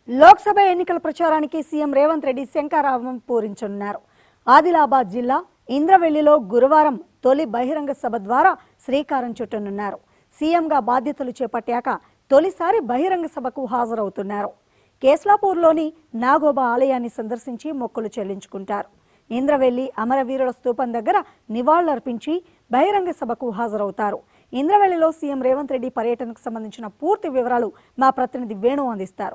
లోక్సభ ఎన్నికల ప్రచారానికి సీఎం రేవంత్ రెడ్డి శంకారావం పూరించనున్నారు ఆదిలాబాద్ జిల్లా ఇంద్రవెల్లిలో గురువారం తొలి బహిరంగ సభ ద్వారా శ్రీకారం చుట్టనున్నారు సీఎంగా బాధ్యతలు చేపట్టాక తొలిసారి బహిరంగ సభకు హాజరవుతున్నారు కేస్లాపూర్లోని నాగోబా ఆలయాన్ని సందర్శించి మొక్కులు చెల్లించుకుంటారు ఇంద్రవెల్లి అమరవీరుల స్తూపం దగ్గర నివాళులర్పించి బహిరంగ సభకు హాజరవుతారు ఇంద్రవెల్లిలో సీఎం రేవంత్ రెడ్డి పర్యటనకు సంబంధించిన పూర్తి వివరాలు మా ప్రతినిధి వేణు అందిస్తారు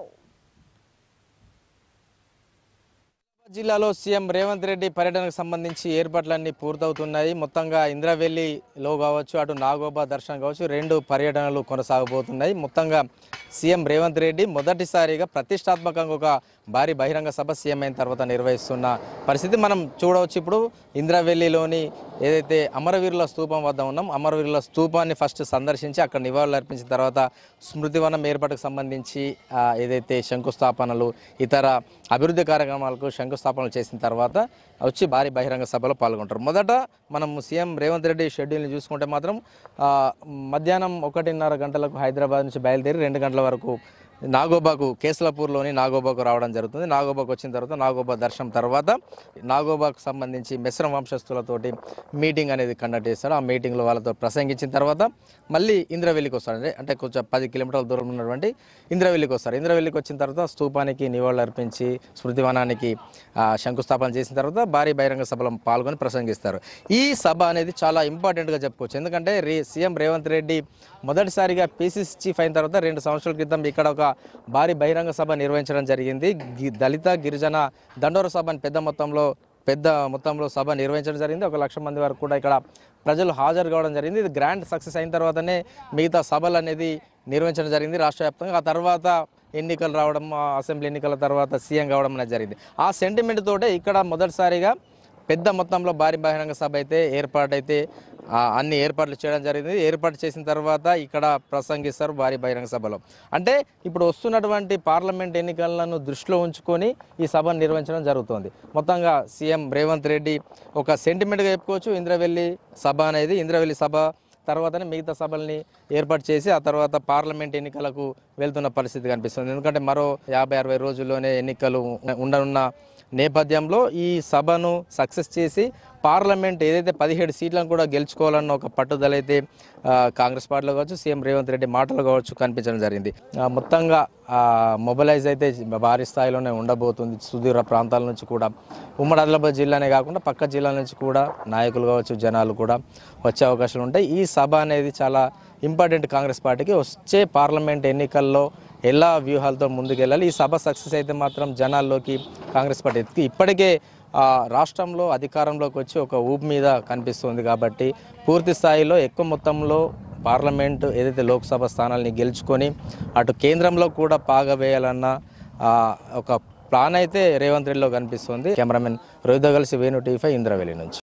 జిల్లాలో సీఎం రేవంత్ రెడ్డి పర్యటనకు సంబంధించి ఏర్పాట్లన్నీ పూర్తవుతున్నాయి మొత్తంగా ఇంద్రవెల్లిలో కావచ్చు అటు నాగోబా దర్శనం కావచ్చు రెండు పర్యటనలు కొనసాగబోతున్నాయి మొత్తంగా సీఎం రేవంత్ రెడ్డి మొదటిసారిగా ప్రతిష్టాత్మకంగా ఒక భారీ బహిరంగ సభ సీఎం అయిన తర్వాత నిర్వహిస్తున్న పరిస్థితి మనం చూడవచ్చు ఇప్పుడు ఇంద్రవెల్లిలోని ఏదైతే అమరవీరుల స్తూపం వద్ద ఉన్నాం అమరవీరుల స్తూపాన్ని ఫస్ట్ సందర్శించి అక్కడ నివాళులు అర్పించిన తర్వాత స్మృతివనం ఏర్పాటుకు సంబంధించి ఆ, ఏదైతే శంకుస్థాపనలు ఇతర అభివృద్ధి కార్యక్రమాలకు శంకుస్థాపనలు చేసిన తర్వాత వచ్చి భారీ బహిరంగ సభలో పాల్గొంటారు మొదట మనం సీఎం రేవంత్ రెడ్డి షెడ్యూల్ని చూసుకుంటే మాత్రం ఆ, మధ్యాహ్నం ఒకటిన్నర గంటలకు హైదరాబాద్ నుంచి బయలుదేరి రెండు గంటల వరకు నాగోబాకు కేసులపూర్లోని నాగోబాకు రావడం జరుగుతుంది నాగోబాకు వచ్చిన తర్వాత నాగోబా దర్శనం తర్వాత నాగోబాకు సంబంధించి మిశ్రమ వంశస్థులతోటి మీటింగ్ అనేది కండక్ట్ చేస్తారు ఆ మీటింగ్లో వాళ్ళతో ప్రసంగించిన తర్వాత మళ్ళీ ఇంద్రవెల్లికి వస్తారు అంటే- అంటే కొంచెం పది కిలోమీటర్ల దూరం ఉన్నటువంటి ఇంద్రవెల్లికి వస్తారు ఇంద్రవెల్లికి వచ్చిన తర్వాత స్తూపానికి నివాళులు అర్పించి స్మృతివనానికి ఆ, శంకుస్థాపన చేసిన తర్వాత భారీ బహిరంగ సభలో పాల్గొని ప్రసంగిస్తారు ఈ సభ అనేది చాలా ఇంపార్టెంట్గా చెప్పుకోవచ్చు ఎందుకంటే రే సీఎం రేవంత్ రెడ్డి మొదటిసారిగా పీసీసీ చీఫ్ అయిన తర్వాత రెండు సంవత్సరాల క్రితం ఇక్కడ ఒక భారీ బహిరంగ సభ నిర్వహించడం జరిగింది గి- దళిత గిరిజన దండోర సభని పెద్ద మొత్తంలో పెద్ద మొత్తంలో సభ నిర్వహించడం జరిగింది ఒక లక్ష మంది వరకు కూడా ఇక్కడ ప్రజలు హాజరు కావడం జరిగింది ఇది గ్రాండ్ సక్సెస్ అయిన తర్వాతనే మిగతా సభలు అనేది నిర్వహించడం జరిగింది రాష్ట్ర వ్యాప్తంగా ఆ తర్వాత ఎన్నికలు రావడం ఆ అసెంబ్లీ ఎన్నికల తర్వాత సీఎం కావడం అనేది జరిగింది ఆ సెంటిమెంట్ తోటే ఇక్కడ మొదటిసారిగా పెద్ద మొత్తంలో భారీ బహిరంగ సభ అయితే ఏర్పాటైతే ఆ, అన్ని ఏర్పాట్లు చేయడం జరిగింది ఏర్పాటు చేసిన తర్వాత ఇక్కడ ప్రసంగిస్తారు భారీ బహిరంగ సభలో అంటే ఇప్పుడు వస్తున్నటువంటి పార్లమెంట్ ఎన్నికలను దృష్టిలో ఉంచుకొని ఈ సభను నిర్వహించడం జరుగుతుంది మొత్తంగా సీఎం రేవంత్ రెడ్డి ఒక సెంటిమెంట్గా చెప్పుకోవచ్చు ఇంద్రవెల్లి సభ అనేది ఇంద్రవెల్లి సభ తర్వాతనే మిగతా సభల్ని ఏర్పాటు చేసి ఆ తర్వాత పార్లమెంట్ ఎన్నికలకు వెళ్తున్న పరిస్థితి కనిపిస్తుంది ఎందుకంటే మరో యాభై అరవై రోజుల్లోనే ఎన్నికలు ఉండనున్న నేపథ్యంలో ఈ సభను సక్సెస్ చేసి పార్లమెంట్ ఏదైతే పదిహేడు సీట్లను కూడా గెలుచుకోవాలన్న ఒక పట్టుదల అయితే ఆ, కాంగ్రెస్ పార్టీలో కావచ్చు సీఎం రేవంత్ రెడ్డి మాటలు కావచ్చు కనిపించడం జరిగింది ఆ, మొత్తంగా మొబిలైజ్ అయితే భారీ స్థాయిలోనే ఉండబోతుంది సుదూర ప్రాంతాల నుంచి కూడా ఉమ్మడి ఆదిలాబాద్ జిల్లానే కాకుండా పక్క జిల్లాల నుంచి కూడా నాయకులు కావచ్చు జనాలు కూడా వచ్చే అవకాశాలు ఉంటాయి ఈ సభ అనేది చాలా ఇంపార్టెంట్ కాంగ్రెస్ పార్టీకి వచ్చే పార్లమెంట్ ఎన్నికల్లో ఎలా వ్యూహాలతో ముందుకెళ్ళాలి ఈ సభ సక్సెస్ అయితే మాత్రం జనాల్లోకి కాంగ్రెస్ పార్టీ ఎత్తుకు ఇప్పటికే ఆ, రాష్ట్రంలో అధికారంలోకి వచ్చి ఒక ఊపు మీద కనిపిస్తుంది కాబట్టి పూర్తి స్థాయిలో ఎక్కువ మొత్తంలో పార్లమెంట్ ఏదైతే లోక్సభ స్థానాల్ని గెలుచుకొని అటు కేంద్రంలో కూడా పాగవేయాలన్న ఆ, ఒక ప్లాన్ అయితే రేవంత్ రెడ్డిలో కనిపిస్తుంది కెమెరామెన్ రోహిత కలిసి వేణు టీఫై ఇంద్రవెల్లి నుంచి